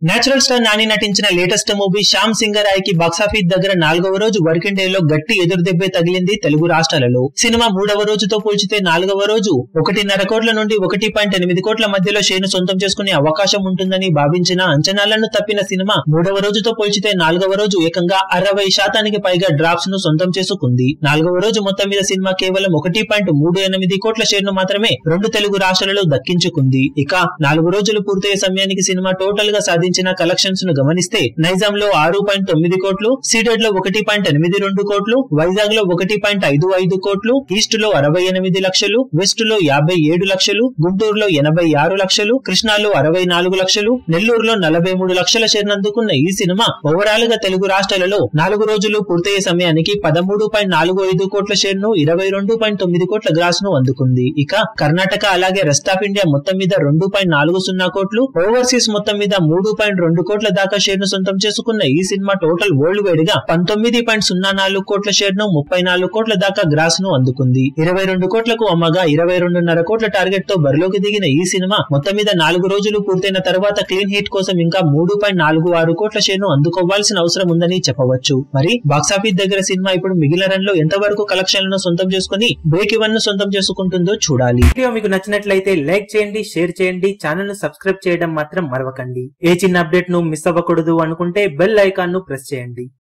natural star Nani నటించిన latest movie Shyam Singha Roy కి box office దగ్గర నాలుగవ రోజు వర్కింగ్ డే లో గట్టి ఎదురు దెబ్బే తగిలింది తెలుగు రాష్ట్రాలలో సినిమా మూడవ రోజుతో పోల్చితే నాలుగవ రోజు ఒకటిన్నర కోట్ల నుండి ఒకటి పాయింట్ ఎనిమిది కోట్ల మధ్యలో షేర్ను సొంతం చేసుకునే అవకాశం ఉంటుందని భావించిన అంచనాలను తప్పిన సినిమా మూడవ రోజుతో పోల్చితే నాలుగవ రోజు ఏకంగా అరవై శాతానికి పైగా డ్రాప్స్ ను సొంతం చేసుకుంది నాలుగవ రోజు మొత్తం మీద సినిమా కేవలం ఒకటి పాయింట్ మూడు ఎనిమిది కోట్ల షేర్ ను మాత్రమే రెండు తెలుగు రాష్ట్రాలలో దక్కించుకుంది ఇక నాలుగు రోజులు పూర్తయ్యే సమయానికి సినిమా టోటల్ గా సాధించిన కలెక్షన్స్ ను గమనిస్తే నైజాం లో ఆరు పాయింట్ తొమ్మిది కోట్లు సీడెడ్ లో ఒకటి పాయింట్ ఎనిమిది రెండు కోట్లు వైజాగ్ లో ఒకటి పాయింట్ ఐదు ఐదు కోట్లు ఈస్ట్ లో అరవై ఎనిమిది లక్షలు వెస్ట్ లో యాభై ఏడు లక్షలు గుంటూరులో ఎనభై ఆరు లక్షలు కృష్ణాలో అరవై నాలుగు లక్షలు నెల్లూరులో నలభై మూడు లక్షల షేర్ అందుకున్న ఈ సినిమా ఓవరాల్ గా తెలుగు రాష్ట్రాలలో నాలుగు రోజులు పూర్తయ్యే సమయానికి పదమూడు పాయింట్ నాలుగు ఐదు కోట్ల షేర్ ను ఇరవై రెండు పాయింట్ తొమ్మిది కోట్ల గ్రాస్ ను అందుకుంది ఇక కర్ణాటక అలాగే రెస్ట్ ఆఫ్ ఇండియా మొత్తం మీద రెండు పాయింట్ నాలుగు సున్నా కోట్లు ఓవర్సీస్ మొత్తం మీద మూడు పాయింట్ రెండు కోట్ల దాకా షేర్ ను సొంతం చేసుకున్న ఈ సినిమా టోటల్ వరల్డ్ వైడ్ గా పంతొమ్మిది పాయింట్ సున్నా నాలుగు కోట్ల షేర్ ను ముప్పై నాలుగు కోట్ల దాకా గ్రాస్ ను అందుకుంది ఇరవై రెండు కోట్లకు అమ్మగా ఇరవై రెండున్నర కోట్ల టార్గెట్ తో బరిలోకి దిగిన ఈ సినిమా మొత్తం మీద నాలుగు రోజులు పూర్తయిన తర్వాత క్లీన్ హిట్ కోసం ఇంకా మూడు పాయింట్ నాలుగు ఆరు కోట్ల షేర్ ను అందుకోవాల్సిన అవసరం ఉందని చెప్పవచ్చు మరి బాక్సాఫీస్ దగ్గర సినిమా ఇప్పుడు మిగిలిన రన్ లో ఎంతవరకు కలెక్షన్లను సొంతం చేసుకుని బ్రేక్ ఇవన్ ను సొంతం చేసుకుంటుందో చూడాలి వీడియో మీకు నచ్చినట్లయితే లైక్ చేయండి షేర్ చేయండి ఛానల్ ను సబ్స్క్రైబ్ చేయడం మాత్రం మరవకండి ఏ చిన్న అప్డేట్ ను మిస్ అవ్వకూడదు అనుకుంటే బెల్ ఐకాన్ ను ప్రెస్ చేయండి